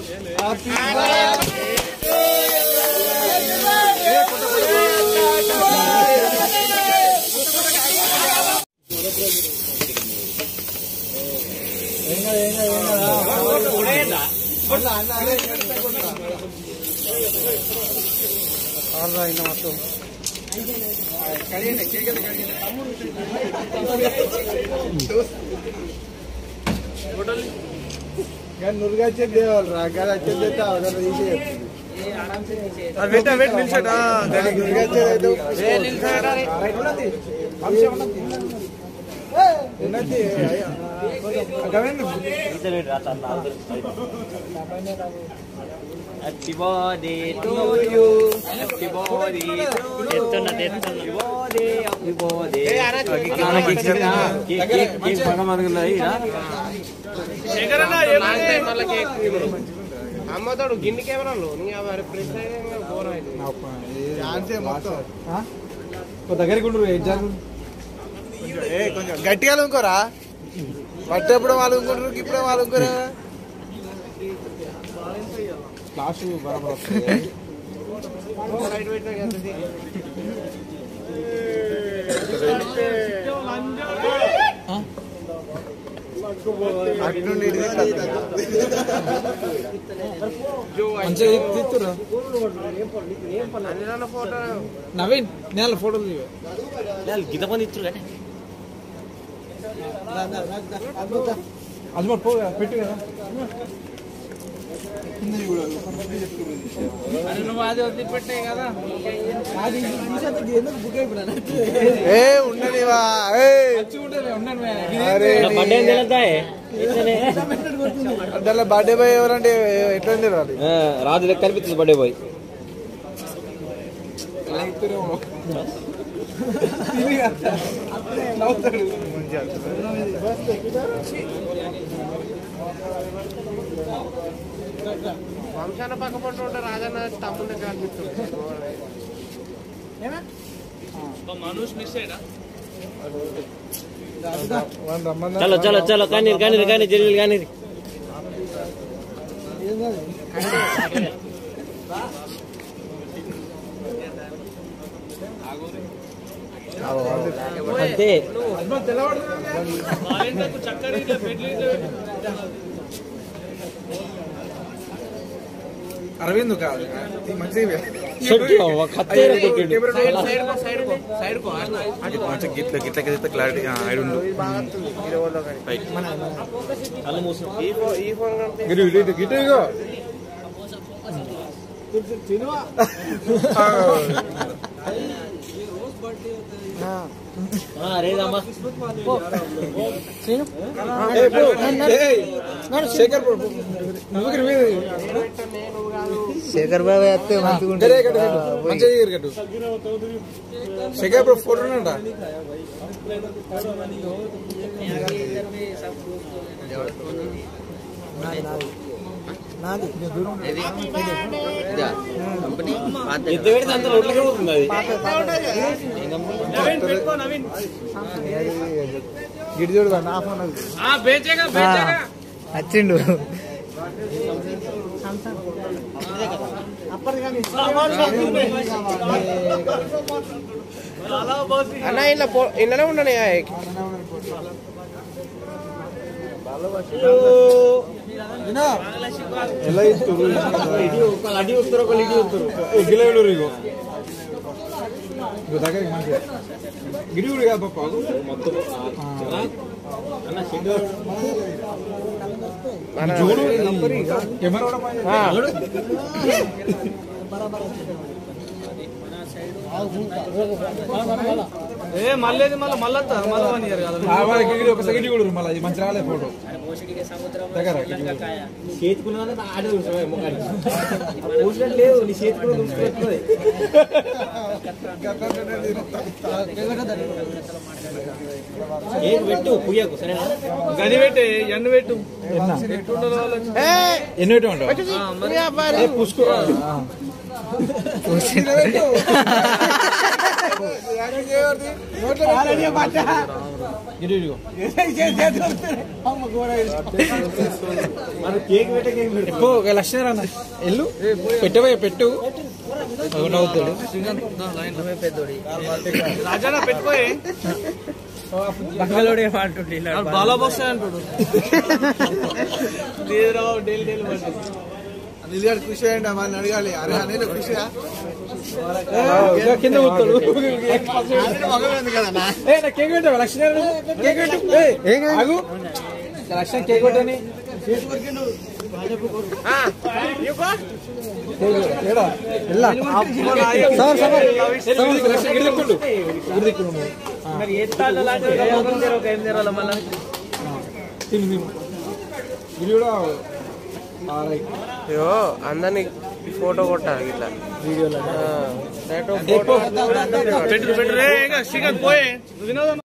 నురుగా వచ్చేది దేవాలి రా గది వచ్చేది అయితే అవగాహన తీసి వెయిట్ వెయిట్ నిల్చోట నురుగా వచ్చేది ఉన్నది happy birthday to you happy birthday ఎత్తున్న ఎత్తున్న బర్త్డే హ్యాపీ బర్త్డే అన్న కేక్ కేక్ కేక్ కేక్ బాగా మందుకున్నది అమ్మతోడు గిన్నె కెమెరాలు నీ మరి ప్రెస్ ఘోరం అయితే ఛాన్సే మొత్తం దగ్గరికి ఉండరు ఎగ్జామ్ ఏ కొంచెం గట్టిగా ఇంకోరా పట్టేప్పుడు వాళ్ళు ఇంకుంటారు ఇప్పుడే వాళ్ళు ఇంకోరా క్లాస్ బరాబర్ వస్తుంది సైడ్ పెట్టినా ఎంత అటు నుండి ఇటు మంచిగా తీస్తురా అన్ని ఫోటో నవీన్ నేను ఫోటోలు తీయ గీత పని ఇచ్చారు కానీ అజ్మర్ పో పెట్టు కదా ఏ ఉండనివా ఏ అరే బర్త్డే తెలుస్తాయి దాంట్లో బర్త్డే బాయ్ ఎవరంటే ఎట్లా ఉంది వాళ్ళు రాజు లెక్క కనిపిస్తుంది బర్త్డే బాయ్ వంశాన పక్క పట్టు ఉంటే రాజన్న తమ్ముడు దగ్గర అనిపిస్తుంది వాళ్ళు రమ్మన్నా చలో చలో చలో కానీ కానీ కానీ జల్లి కానీ అంతే అరవింద్ కాదు ఈ మంచిగా చెట్టు కత్తేర కొట్టిండు సైడ్ కో సైడ్ కో మంచిగా గిట్ల గిట్ల గిట్ల క్లారిటీ ఐడు ఉండు కళ్ళు మూసిన ఈ ఫోన్ ఈ ఫోన్ కంటే గిటు గిటు గిటు ఇగో రేదమ్మా శేఖర్ బ్రో నువ్వు ఇక్కడ మీద శేఖర్ బాబు వేస్తే మంచిగా గరే కట్టు మంచిగా ఎగిరి కట్టు శేఖర్ బ్రో ఫోటో ఉంటా ఎంత పెడితే అంత రోడ్లకే పోతుంది అది గిడి చూడు నా ఫోన్ వచ్చిండు అన్న ఇలా ఇళ్ళనే ఉండని ఎలా ఇస్తారు అడి వస్తారు ఒకళ్ళు ఇడి వస్తారు ఎగ్గిలా ఇడు ఇగో ఇగో దగ్గరికి మంచిగా గిడి కూడా కాదు పాప మొత్తం చూడు కెమెరా కూడా పైన. ఏ మళ్ళీ మళ్ళీ మళ్ళీ మళ్ళీ వన్ ఇయర్ కదా ఆ వాడికి గిడి ఒక సెకండ్ కూడా మళ్ళీ ఇది మంచి రాలే ఫోటో దగ్గర గిడి కూడా. చేతికున్న ఆడే చూసావా ముఖానికి చూసినట్టు లేదు నీ చేతికున్న చూసుకున్నట్టు ఏం పెట్టు పుయ్యకు సరేనా గది పెట్టి ఎండ పెట్టు ఎన్ని పెట్టమంటావు ఏ పుష్కో ఇటు ఇదిగో. ఎప్పు ఒక లక్షణం అన్న ఎల్లు పెట్టవే పెట్టు ఒక నవ్వుతాడు రాజానా పెట్టుకోయి పక్కలోడే అంటుండే బాలా బాస్ అంటాడు నిజాడు ఖుషి అయ్యండి మన అడగాలి అరే అనేది ఖుషిగా ఇంకా కింద ఊతాడు మగమైంది కదా ఏ నా కేక్ పెట్టావా లక్షణం కేక్ పెట్టు ఏ, ఆగు లక్షణం కేక్ పెట్టని ఏడా? ఎల్లా? సార్, సార్, సార్, లక్షణం గిడి తిప్పుండు. గిడి తిప్పుండు. ఆ, మరి ఏ తాళ్ళ లాంటి ఒక ఏం తెరాల మళ్ళా తిను, తిను. ఇది కూడా ఆరై. అయ్యో అందరినీ ఫోటో కొట్టాలి ఇట్లా వీడియోలో ఆ, డైరెక్ట్ ఎప్పు. ఫోటో పెట్టు పెట్టు రే శ్రీకాంత్ పోయే తినదు